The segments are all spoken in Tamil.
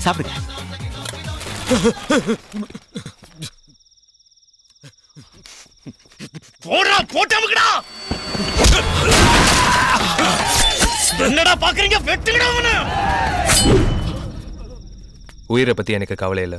சாப்பிடுங்க போடுறா போட்டமுக்குடா என்னடா பாக்குறீங்க வெட்டுங்கடா அவன உயிரை பத்தி எனக்கு கவலை இல்லை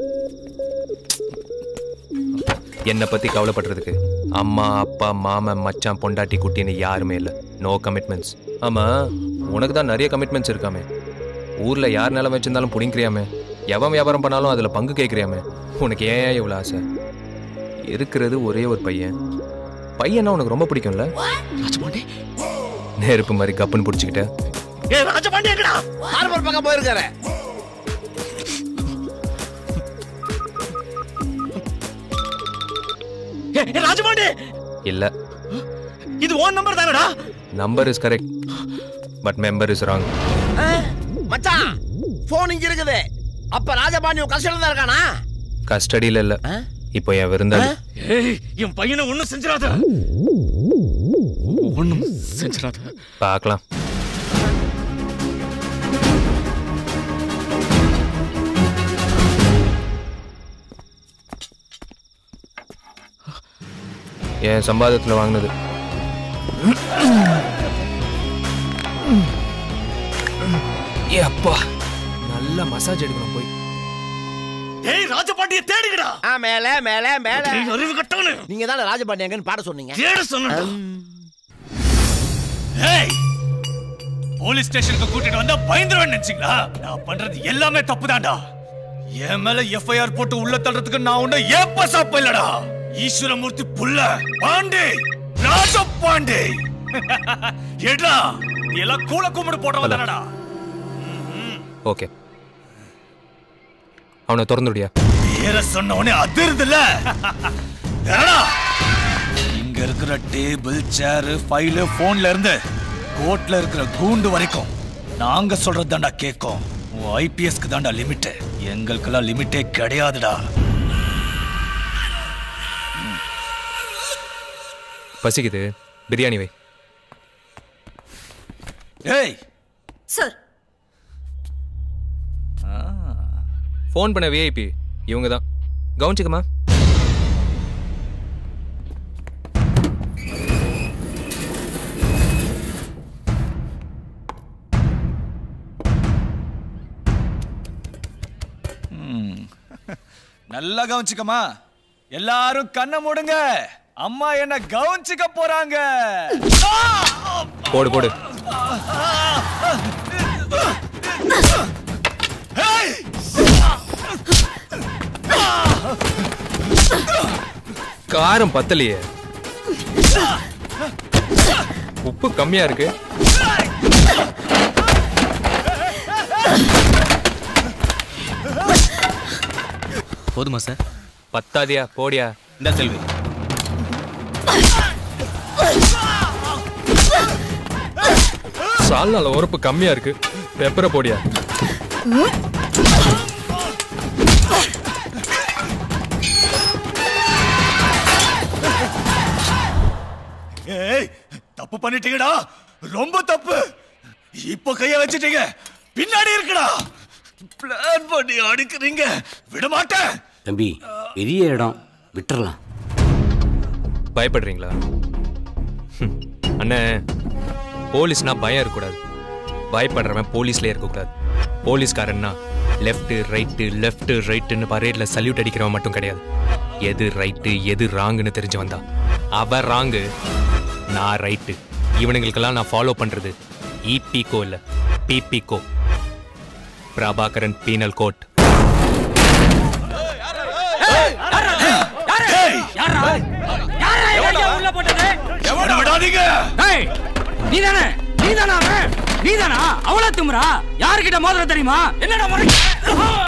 என்னை பத்தி கவலைப்படுறதுக்கு அம்மா அப்பா மாமன் மச்சான் பொண்டாட்டி குட்டின்னு யாருமே இல்லை நோ கமிட்மெண்ட்ஸ் ஆமா உனக்கு தான் நிறைய கமிட்மெண்ட்ஸ் இருக்காமே ஊர்ல யார் நிலம் வச்சிருந்தாலும் புடிங்கிறியாமே எவன் வியாபாரம் பண்ணாலும் அதுல பங்கு கேட்குறியாமே உனக்கு ஏன் இவ்வளோ ஆசை இருக்கிறது ஒரே ஒரு பையன் பையனா உனக்கு ரொம்ப பிடிக்கும்ல ராஜபாண்டி நெருப்பு மாதிரி கப்புன்னு பிடிச்சிக்கிட்ட ஏ ராஜபாண்டி எங்கடா ஹார்பர் பக்கம் போயிருக்காரு ஏ ஏ, ராஜபாண்டி இல்ல இது ஓன் நம்பர் தானடா number is correct but member is wrong மச்சான் போன் இங்க இருக்குது அப்ப ராஜபாண்டி உன் கஷ்டம் தான் இருக்கானா கஸ்டடியில் இல்லை இப்போ என் விருந்தாளி ஏய் என் பையனை ஒண்ணும் செஞ்சிடாத ஒண்ணும் செஞ்சிடாத பார்க்கலாம் என் சம்பாதத்தில் வாங்கினது ஏ அப்பா நல்ல மசாஜ் எடுக்கணும் போய் ஏய் ராஜபாண்டிய தேடுங்கடா ஆ மேல மேல மேல ஏய், அறிவு கட்டவனு நீங்க தானே ராஜபாண்டி எங்கன்னு பாட சொன்னீங்க தேட சொன்னடா ஏய் போலீஸ் ஸ்டேஷனுக்கு கூட்டிட்டு வந்தா பயந்துருவேன் நினைச்சீங்களா நான் பண்றது எல்லாமே தப்புதான்டா என் மேல எஃப்ஐஆர் போட்டு உள்ள தள்ளுறதுக்கு நான் உன்ன ஏப்ப சாப்ப இல்லடா ஈஸ்வரமூர்த்தி புள்ள பாண்டே ராஜ பாண்டே ஏடா நீ எல்லாம் கூல கும்பிடு போடுறவன் தானடா ஓகே அவனை திறந்து விடியா பேர சொன்ன உடனே அதிருதுல என்னடா இங்க இருக்கிற டேபிள் சேர் ஃபைலு போன்ல இருந்து கோர்ட்ல இருக்கிற கூண்டு வரைக்கும் நாங்க சொல்றது தாண்டா கேட்கும் உன் ஐபிஎஸ்க்கு தாண்டா லிமிட் எங்களுக்கெல்லாம் லிமிட்டே கிடையாதுடா பசிக்குது பிரியாணி வை ஏய் சார் ஃபோன் பண்ண விஐபி இவங்க தான் கவனிச்சுக்கமா நல்லா கவனிச்சுக்கமா எல்லாரும் கண்ணை மூடுங்க அம்மா என்ன கவனிச்சுக்க போறாங்க போடு போடு காரம் பத்தலையே உப்பு கம்மியா இருக்கு போதுமா சார் பத்தாதியா போடியா இந்த செல்வி சால்னால உரப்பு கம்மியா இருக்கு பெப்பரை போடியா ஏய் தப்பு பண்ணிட்டீங்கடா ரொம்ப தப்பு இப்போ கைய வச்சிட்டீங்க பின்னாடி இருக்குடா பிளான் பண்ணி அடிக்கிறீங்க விட மாட்டேன் தம்பி பெரிய இடம் விட்டுறலாம் பயப்படுறீங்களா ஹம். அண்ணே போலீஸ்னா பயம் இருக்கக்கூடாது பயப்படுறவன் போலீஸ்லயே இருக்கக்கூடாது போலீஸ்காரன்னா லெஃப்ட் ரைட்டு லெஃப்ட் ரைட்டுன்னு பரேட்ல சல்யூட் அடிக்கிறவன் மட்டும் கிடையாது எது ரைட்டு எது ராங்குன்னு தெரிஞ்சவன் தான் அவன் ராங்கு நான் ரைட்டு இவனுங்களுக்கெல்லாம் நான் ஃபாலோ பண்றது இபிகோ இல்ல பிபிகோ பிரபாகரன் பீனல் கோட் எவனை விடாதீங்க நீதானே நீதானா அவன் நீதானா அவளா தும்ரா யாருக்கிட்ட மோதிர தெரியுமா என்னடா முறை